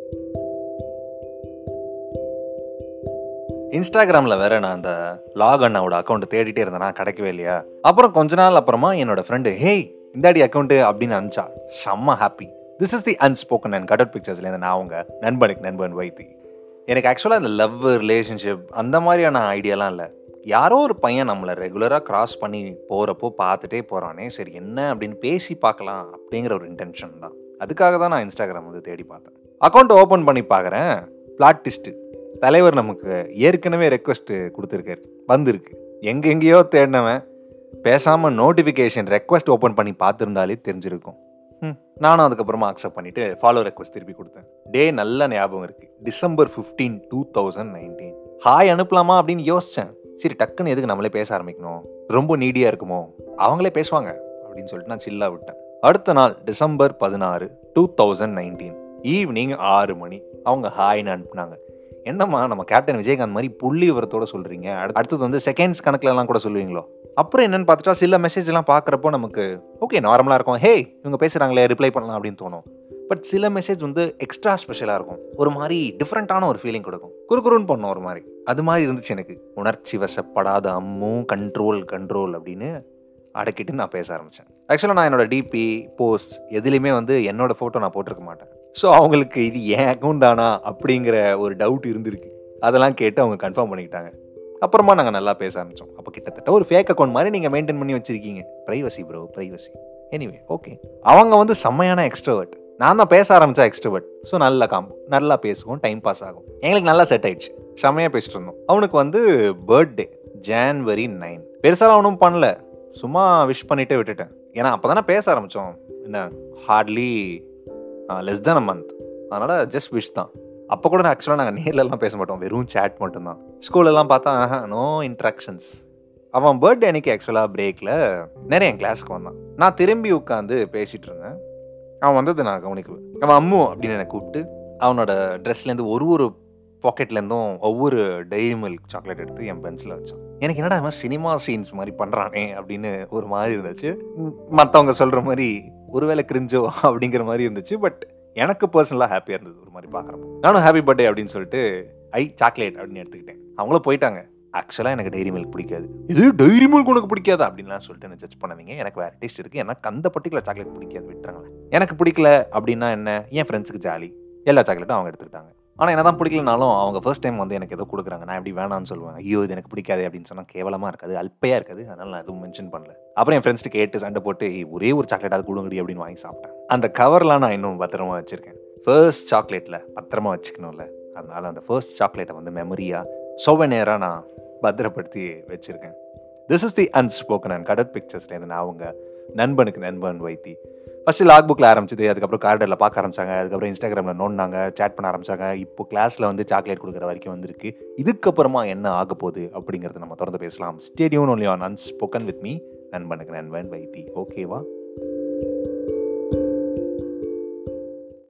இன்ஸ்டாகிராமில் வேற நான் அந்த லாக் அண்ணாவோட அக்கௌண்ட் தேடிட்டே இருந்தேனா கிடைக்கவே இல்லையா அப்புறம் கொஞ்ச நாள் அப்புறமா என்னோட ஃப்ரெண்டு ஹேய் இந்தாடி அக்கௌண்ட்டு அப்படின்னு அனுப்பிச்சா செம்ம happy this is the unspoken and gutted பிக்சர்ஸ்லேருந்து நான் அவங்க நண்பனுக்கு நண்பன் வைத்தி எனக்கு ஆக்சுவலாக இந்த லவ் ரிலேஷன்ஷிப் அந்த மாதிரியான ஐடியாலாம் இல்லை யாரோ ஒரு பையன் நம்மளை ரெகுலராக கிராஸ் பண்ணி போகிறப்போ பார்த்துட்டே போகிறானே சரி என்ன அப்படின்னு பேசி பார்க்கலாம் அப்படிங்கிற ஒரு இன்டென்ஷன் தான் அதுக்காக தான் நான் இன்ஸ்டாகிராம் வந்து தேடி பார்த்தேன் அக்கௌண்ட் ஓப்பன் பண்ணி பார்க்குறேன் பிளாட் டிஸ்ட்டு தலைவர் நமக்கு ஏற்கனவே ரெக்வஸ்ட்டு கொடுத்துருக்காரு வந்திருக்கு எங்கெங்கேயோ தேடினவன் பேசாமல் நோட்டிஃபிகேஷன் ரெக்வஸ்ட் ஓப்பன் பண்ணி பார்த்துருந்தாலே தெரிஞ்சிருக்கும் ம், நானும் அதுக்கப்புறமா அக்செப்ட் பண்ணிவிட்டு ஃபாலோ ரெக்வஸ்ட் திருப்பி கொடுத்தேன் டே நல்ல ஞாபகம் இருக்குது December fifteen two thousand nineteen hi அனுப்பலாமா அப்படின்னு யோசித்தேன் சரி டக்குன்னு எதுக்கு நம்மளே பேச ஆரம்பிக்கணும் ரொம்ப நீடியாக இருக்குமோ அவங்களே பேசுவாங்க அப்படின்னு சொல்லிட்டு நான் சில்லாக விட்டேன் அடுத்த நாள் டிசம்பர் பதினாறு டூ தௌசண்ட் நைன்டீன் ஈவினிங் ஆறு மணி அவங்க ஹாய்னு அனுப்புனாங்க என்னம்மா நம்ம கேப்டன் விஜயகாந்த் மாதிரி புள்ளி விவரத்தோட சொல்கிறீங்க அடுத்தது வந்து செகண்ட்ஸ் கணக்குலலாம் கூட சொல்லுவீங்களோ அப்புறம் என்னன்னு பார்த்துட்டா சில மெசேஜ்லாம் பார்க்குறப்போ நமக்கு ஓகே நார்மலாக இருக்கும் ஹே இவங்க பேசுகிறாங்களே ரிப்ளை பண்ணலாம் அப்படின்னு தோணும் பட் சில மெசேஜ் வந்து எக்ஸ்ட்ரா ஸ்பெஷலாக இருக்கும் ஒரு மாதிரி டிஃப்ரெண்ட்டான ஒரு ஃபீலிங் கொடுக்கும் குறுகுறுன்னு பண்ணும் ஒரு மாதிரி அது மாதிரி இருந்துச்சு எனக்கு உணர்ச்சி வசப்படாத அம்மும் கண்ட்ரோல் கண்ட்ரோல் அப்படின்னு அடக்கிட்டு நான் பேச ஆரம்பித்தேன் ஆக்சுவலாக நான் என்னோட டிபி போஸ்ட் எதுலேயுமே வந்து என்னோட ஃபோட்டோ நான் போட்டிருக்க மாட்டேன் ஸோ அவங்களுக்கு இது என் அக்கௌண்ட் தானா அப்படிங்கிற ஒரு டவுட் இருந்திருக்கு அதெல்லாம் கேட்டு அவங்க கன்ஃபார்ம் பண்ணிக்கிட்டாங்க அப்புறமா நாங்கள் நல்லா பேச ஆரம்பித்தோம் அப்போ கிட்டத்தட்ட ஒரு ஃபேக் அக்கௌண்ட் மாதிரி நீங்கள் மெயின்டைன் பண்ணி வச்சிருக்கீங்க privacy bro privacy anyway okay அவங்க வந்து செம்மையான எக்ஸ்ட்ரோவர்ட் நான் தான் பேச ஆரம்பித்தா எக்ஸ்ட்ரோவர்ட் ஸோ நல்ல காம்போ நல்லா பேசுவோம் டைம் பாஸ் ஆகும் எங்களுக்கு நல்லா செட் ஆயிடுச்சு செம்மையாக பேசிட்டு இருந்தோம் அவனுக்கு வந்து பர்த்டே ஜான்வரி நைன் பெருசாக அவனும் பண்ணல சும்மா விஷ் பண்ணிட்டே விட்டுட்டேன் ஏன்னா அப்போ தானே பேச ஆரம்பித்தோம் என்ன hardly less then a month அதனால் ஜஸ்ட் விஷ் தான் அப்போ கூட ஆக்சுவலாக நாங்கள் நேர்லலாம் பேச மாட்டோம் வெறும் சேட் மட்டும்தான் ஸ்கூல்லலாம் பார்த்தா நோ இன்ட்ராக்ஷன்ஸ் அவன் பர்த்டே அன்னைக்கு ஆக்சுவலாக பிரேக்கில் நிறைய என் கிளாஸ்க்கு வந்தான் நான் திரும்பி உட்காந்து பேசிகிட்டு இருந்தேன் அவன் வந்தது நான் கவனிக்கல அவன் அம்மு அப்படின்னு என்னை கூப்பிட்டு அவனோட ட்ரெஸ்லேருந்து ஒரு ஒரு பாக்கெட்லேருந்தும் ஒவ்வொரு டெய்ரி மில்க் சாக்லேட் எடுத்து என் பென்சில் வச்சான் எனக்கு என்னடா அவன் சினிமா சீன்ஸ் மாதிரி பண்ணுறானே அப்படின்னு ஒரு மாதிரி இருந்துச்சு மற்றவங்க சொல்கிற மாதிரி ஒருவேளை கிரிஞ்சோ அப்படிங்கிற மாதிரி இருந்துச்சு பட் எனக்கு பர்சனலாக ஹாப்பியாக இருந்தது ஒரு மாதிரி பார்க்குறப்போ நானும் ஹாப்பி பர்த்டே அப்படின்னு சொல்லிட்டு ஐ சாக்லேட் அப்படின்னு எடுத்துக்கிட்டேன் அவங்களும் போயிட்டாங்க ஆக்சுவலாக எனக்கு டெய்ரி மில்க் பிடிக்காது இது டெய்ரி மில்க் உனக்கு பிடிக்காது அப்படின்லாம் சொல்லிட்டு என்ன ஜட்ஜ் பண்ணாதீங்க எனக்கு வேறு டேஸ்ட் இருக்குது எனக்கு அந்த பர்டிகுலர் சாக்லேட் பிடிக்காது விட்டுறாங்களே எனக்கு பிடிக்கல அப்படின்னா என்ன என் ஃப்ரெண்ட்ஸுக்கு ஜாலி எல்லா சாக்லேட்டும் அவங்க எடுத்துக்கிட்டாங்க ஆனால் என்ன தான் பிடிக்கலனாலும் அவங்க ஃபர்ஸ்ட் டைம் வந்து எனக்கு ஏதோ கொடுக்குறாங்க நான் எப்படி வேணாம்னு சொல்லுவேன் ஐயோ இது எனக்கு பிடிக்காது அப்படின்னு சொன்னால் கேவலமாக இருக்காது அல்பையாக இருக்காது அதனால் நான் எதுவும் மென்ஷன் பண்ணல அப்புறம் என் ஃப்ரெண்ட்ஸ்ட்டு கேட்டு சண்டை போட்டு "ஏய், ஒரே ஒரு சாக்லேட்டாவது கொடுங்கடி அப்படின்னு வாங்கி சாப்பிட்டேன் அந்த கவர்லாம் நான் இன்னும் பத்திரமா வச்சுருக்கேன் ஃபர்ஸ்ட் சாக்லேட்டில் பத்திரமா வச்சுக்கணும்ல அதனால அந்த ஃபர்ஸ்ட் சாக்லேட்டை வந்து மெமரியாக சோவனேராக நான் பத்திரப்படுத்தி வச்சுருக்கேன் this is the unspoken and gutted பிக்சர்ஸ்லேருந்து நான் அவங்க நண்பனுக்கு நண்பன் வைத்தி ஃபஸ்ட்டு லாக் புக்கில் ஆரம்பிச்சது அதுக்கப்புறம் கார்டரில் பார்க்க ஆரம்பிச்சாங்க அதுக்கப்புறம் இன்ஸ்டாகிராமில் நோண்டாங்க சேட் பண்ண ஆரம்பிச்சாங்க இப்போ கிளாஸில் வந்து சாக்லேட் கொடுக்குற வரைக்கும் வந்திருக்கு இதுக்கப்புறமா என்ன ஆக போகுது அப்படிங்கிறத நம்ம தொடர்ந்து பேசலாம் stadium only on unspoken with me நண்பனுக்கு நண்பன் வைத்தி ஓகேவா